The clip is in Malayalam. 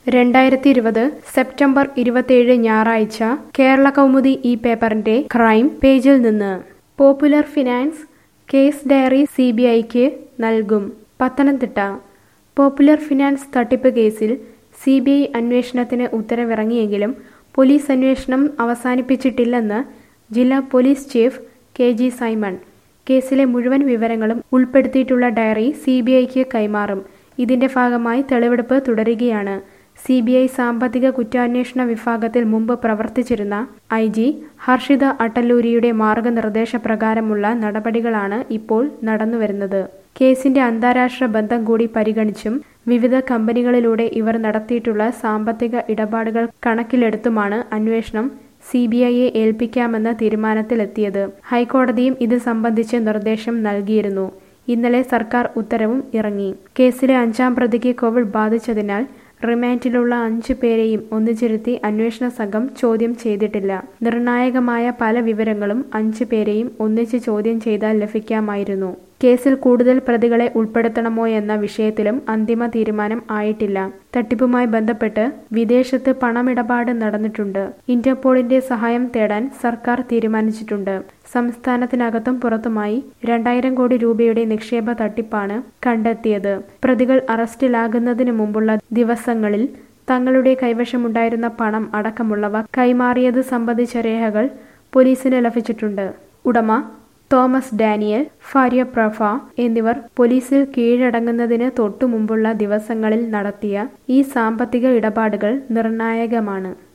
രണ്ടായിരത്തി ഇരുപത് സെപ്റ്റംബർ ഇരുപത്തിയേഴ് ഞായറാഴ്ച കേരള കൗമുദി ഈ പേപ്പറിന്റെ ക്രൈം പേജിൽ നിന്ന് popular finance case diary C B ഐക്ക് നൽകും പത്തനംതിട്ട പോപ്പുലർ ഫിനാൻസ് തട്ടിപ്പ് കേസിൽ സി ബി ഐ അന്വേഷണത്തിന് ഉത്തരവിറങ്ങിയെങ്കിലും പോലീസ് അന്വേഷണം അവസാനിപ്പിച്ചിട്ടില്ലെന്ന് ജില്ലാ police chief K G Simon കേസിലെ മുഴുവൻ വിവരങ്ങളും ഉൾപ്പെടുത്തിയിട്ടുള്ള ഡയറി സി ബി ഐക്ക് കൈമാറും ഇതിന്റെ ഭാഗമായി തെളിവെടുപ്പ് തുടരുകയാണ് സി ബി ഐ സാമ്പത്തിക കുറ്റാന്വേഷണ വിഭാഗത്തിൽ മുമ്പ് പ്രവർത്തിച്ചിരുന്ന ഐ ജി ഹർഷിത അട്ടല്ലൂരിയുടെ മാർഗനിർദ്ദേശപ്രകാരമുള്ള നടപടികളാണ് ഇപ്പോൾ നടന്നുവരുന്നത് കേസിന്റെ അന്താരാഷ്ട്ര ബന്ധം കൂടി പരിഗണിച്ചും വിവിധ കമ്പനികളിലൂടെ ഇവർ നടത്തിയിട്ടുള്ള സാമ്പത്തിക ഇടപാടുകൾ കണക്കിലെടുത്തുമാണ് അന്വേഷണം സി ബി ഐയെ ഏൽപ്പിക്കാമെന്ന തീരുമാനത്തിലെത്തിയത് ഹൈക്കോടതിയും ഇത് സംബന്ധിച്ച് നിർദ്ദേശം നൽകിയിരുന്നു ഇന്നലെ സർക്കാർ ഉത്തരവും ഇറങ്ങി കേസിലെ അഞ്ചാം പ്രതിക്ക് കോവിഡ് ബാധിച്ചതിനാൽ റിമാൻഡിലുള്ള അഞ്ചു പേരെയും ഒന്നിച്ചിരുത്തി അന്വേഷണ സംഘം ചോദ്യം ചെയ്തിട്ടില്ല നിർണായകമായ പല വിവരങ്ങളും അഞ്ചു പേരെയും ഒന്നിച്ച് ചോദ്യം ചെയ്താൽ ലഭിക്കാമായിരുന്നു കേസിൽ കൂടുതൽ പ്രതികളെ ഉൾപ്പെടുത്തണമോ എന്ന വിഷയത്തിലും അന്തിമ തീരുമാനം ആയിട്ടില്ല തട്ടിപ്പുമായി ബന്ധപ്പെട്ട് വിദേശത്ത് പണമിടപാട് നടന്നിട്ടുണ്ട് ഇന്റർപോളിന്റെ സഹായം തേടാൻ സർക്കാർ തീരുമാനിച്ചിട്ടുണ്ട് സംസ്ഥാനത്തിനകത്തും പുറത്തുമായി രണ്ടായിരം കോടി രൂപയുടെ നിക്ഷേപ തട്ടിപ്പാണ് കണ്ടെത്തിയത് പ്രതികൾ അറസ്റ്റിലാകുന്നതിന് മുമ്പുള്ള ദിവസങ്ങളിൽ തങ്ങളുടെ കൈവശമുണ്ടായിരുന്ന പണം അടക്കമുള്ളവ കൈമാറിയത് സംബന്ധിച്ച രേഖകൾ പോലീസിന് ലഭിച്ചിട്ടുണ്ട് ഉടമ തോമസ് ഡാനിയൽ ഭാര്യ പ്രഭ എന്നിവർ പോലീസിൽ കീഴടങ്ങുന്നതിന് തൊട്ടുമുമ്പുള്ള ദിവസങ്ങളിൽ നടത്തിയ ഈ സാമ്പത്തിക ഇടപാടുകൾ നിർണായകമാണ്